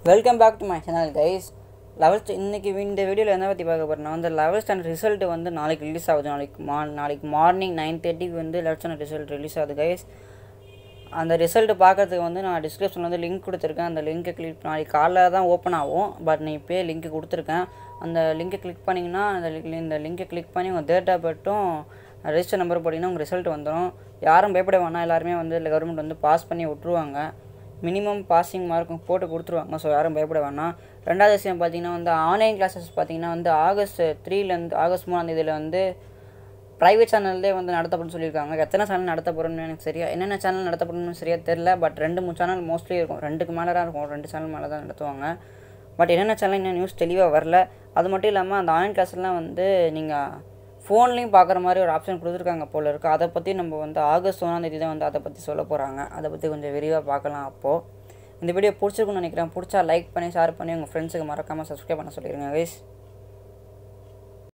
welcome back to my channel guys eleventh இன்றைக்கி இந்த வீடியோவில் என்ன பற்றி பார்க்க போகிறேன்னா வந்து லெவல்த் ஸ்டாண்டர்ட் ரிசல்ட் வந்து நாளைக்கு ரிலீஸ் ஆகுது நாளைக்கு மா நாளைக்கு மார்னிங் நைன் தேர்ட்டிக்கு வந்து லெவல்த் ஸ்டாண்டர்ட் ரிசல்ட் ரிலீஸ் ஆகுது கைஸ் அந்த ரிசல்ட் பார்க்கறதுக்கு வந்து நான் டிஸ்கிரிப்ஷனில் வந்து லிங்க் கொடுத்துருக்கேன் அந்த லிங்க்கை கிளிக் நாளைக்கு காலைல தான் ஓப்பன் ஆகும் பட் நான் இப்போயே லிங்க் கொடுத்துருக்கேன் அந்த லிங்க்கை கிளிக் பண்ணிங்கன்னா அந்த link- இந்த லிங்கை கிளிக் பண்ணி உங்கள் டேட் ஆஃப் பர்த்தும் ரெஜிஸ்டர் நம்பர் போட்டிங்கன்னா உங்கள் ரிசல்ட் வந்துடும் யாரும் பயப்பட வேணாம் எல்லாருமே வந்து கவர்மெண்ட் வந்து பாஸ் பண்ணி விட்ருவாங்க மினிமம் பாசிங் மார்க்கும் போட்டு கொடுத்துருவாங்க ஸோ யாரும் பயப்பட வேணாம் ரெண்டாவது விஷயம் பார்த்தீங்கன்னா வந்து ஆன்லைன் கிளாஸஸ் பார்த்தீங்கன்னா வந்து ஆகஸ்ட் த்ரீலேருந்து ஆகஸ்ட் மூணாம் தேதியில் வந்து ப்ரைவேட் சேனல்லே வந்து நடத்தப்படும்னு சொல்லியிருக்காங்க எத்தனை சேனல் நடத்த போகிறோம்னு எனக்கு சரியா என்னென்ன சேனல் நடத்த போகிறோம்னு சரியா தெரில பட் ரெண்டு மூணு சேனல் மோஸ்ட்லி இருக்கும் ரெண்டுக்கு மேலே தான் இருக்கும் ரெண்டு சேனல் மேலே தான் நடத்துவாங்க பட் என்னென்ன சேனல் இன்னும் நியூஸ் தெளிவாக வரல அது மட்டும் இல்லாமல் அந்த ஆன்லைன் கிளாஸ்லாம் வந்து நீங்கள் ஃபோன்லேயும் பார்க்குற மாதிரி ஒரு ஆப்ஷன் கொடுத்துருக்காங்க போல இருக்குது அதை பற்றி நம்ம வந்து ஆகஸ்ட் ஒன்றாம் தேதி தான் வந்து அதை பற்றி சொல்ல போகிறாங்க அதை பற்றி கொஞ்சம் விரிவாக பார்க்கலாம் அப்போது இந்த வீடியோ பிடிச்சிருக்குன்னு நினைக்கிறேன் பிடிச்சா லைக் பண்ணி ஷேர் பண்ணி உங்கள் ஃப்ரெண்ட்ஸுக்கு மறக்காமல் சப்ஸ்கிரைப் பண்ண சொல்லிடுங்க கைஸ்